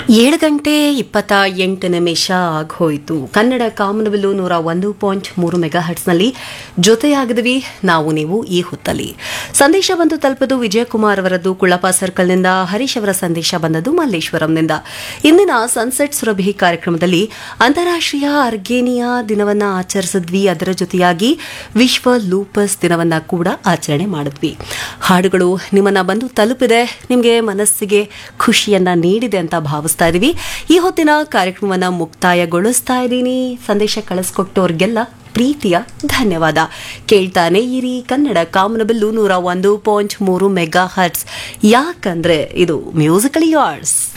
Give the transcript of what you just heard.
ಏಳು ಗಂಟೆ ಇಪ್ಪತ್ತ ಎಂಟು ನಿಮಿಷ ಆಗೋಯ್ತು ಕನ್ನಡ ಕಾಮನಬಿಲ್ಲು ನೂರ ಒಂದು ಪಾಯಿಂಟ್ ಮೂರು ಮೆಗಾ ಹರ್ಟ್ಸ್ನಲ್ಲಿ ಜೊತೆಯಾಗಿದ್ವಿ ನಾವು ನೀವು ಈ ಹೊತ್ತಲ್ಲಿ ಸಂದೇಶ ಬಂದು ತಲುಪದು ವಿಜಯಕುಮಾರ್ ಅವರದ್ದು ಕುಳ್ಳಪ್ಪ ಸರ್ಕಲ್ನಿಂದ ಹರೀಶ್ ಅವರ ಸಂದೇಶ ಬಂದದ್ದು ಮಲ್ಲೇಶ್ವರಂನಿಂದ ಇಂದಿನ ಸನ್ಸೆಟ್ ಸುರಭಿ ಕಾರ್ಯಕ್ರಮದಲ್ಲಿ ಅಂತಾರಾಷ್ಟ್ರೀಯ ಅರ್ಗೇನಿಯಾ ದಿನವನ್ನ ಆಚರಿಸಿದ್ವಿ ಅದರ ಜೊತೆಯಾಗಿ ವಿಶ್ವ ಲೂಪಸ್ ದಿನವನ್ನ ಕೂಡ ಆಚರಣೆ ಮಾಡಿದ್ವಿ ಹಾಡುಗಳು ನಿಮ್ಮನ್ನ ಬಂದು ತಲುಪಿದೆ ನಿಮಗೆ ಮನಸ್ಸಿಗೆ ಖುಷಿಯನ್ನ ನೀಡಿದೆ ಅಂತ ಭಾವಿಸ್ತಾ ಇದೀವಿ ಈ ಹೊತ್ತಿನ ಕಾರ್ಯಕ್ರಮವನ್ನ ಮುಕ್ತಾಯಗೊಳಿಸ್ತಾ ಇದ್ದೀನಿ ಸಂದೇಶ ಕಳಿಸ್ಕೊಟ್ಟವ್ರಿಗೆಲ್ಲ ಪ್ರೀತಿಯ ಧನ್ಯವಾದ ಕೇಳ್ತಾನೆ ಇರಿ ಕನ್ನಡ ಕಾಮನಬಿಲ್ಲು ನೂರ ಒಂದು ಪಾಯಿಂಟ್ ಮೂರು ಮೆಗಾ ಹರ್ಟ್ಸ್ ಯಾಕಂದ್ರೆ ಇದು ಮ್ಯೂಸಿಕಲ್ ಯಾರ್ಡ್ಸ್